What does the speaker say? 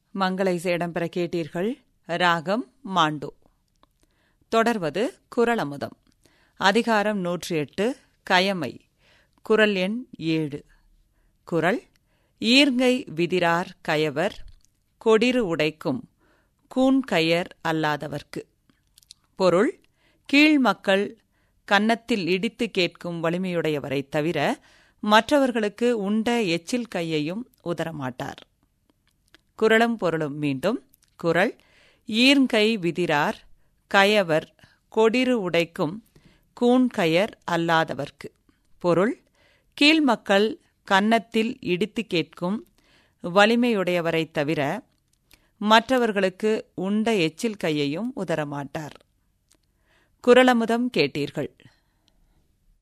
மங்கள இசை இடம்பெற கேட்டீர்கள் ராகம் மாண்டோ தொடர்வது குரலமுதம் அதிகாரம் நூற்றி எட்டு கயமை குரல் எண் ஏழு குரல் ஈர்ங்கை விதிரார் கயவர் கொடிறு உடைக்கும் கூன்கயர் அல்லாதவர்க்கு பொருள் கீழ் மக்கள் கன்னத்தில் இடித்து கேட்கும் வலிமையுடையவரைத் தவிர மற்றவர்களுக்கு உண்ட எச்சில் கையையும் உதரமாட்டார் குரலும் பொருளும் மீண்டும் குரல் ஈர்ங்கை விதிரார் கயவர் கொடிறு உடைக்கும் கூன்கயர் அல்லாதவர்க்கு பொருள் கீழ்மக்கள் கன்னத்தில் இடித்து கேட்கும் வலிமையுடையவரைத் தவிர மற்றவர்களுக்கு உண்ட எச்சில் கையையும் உதரமாட்டார் குரலமுதம் கேட்டீர்கள்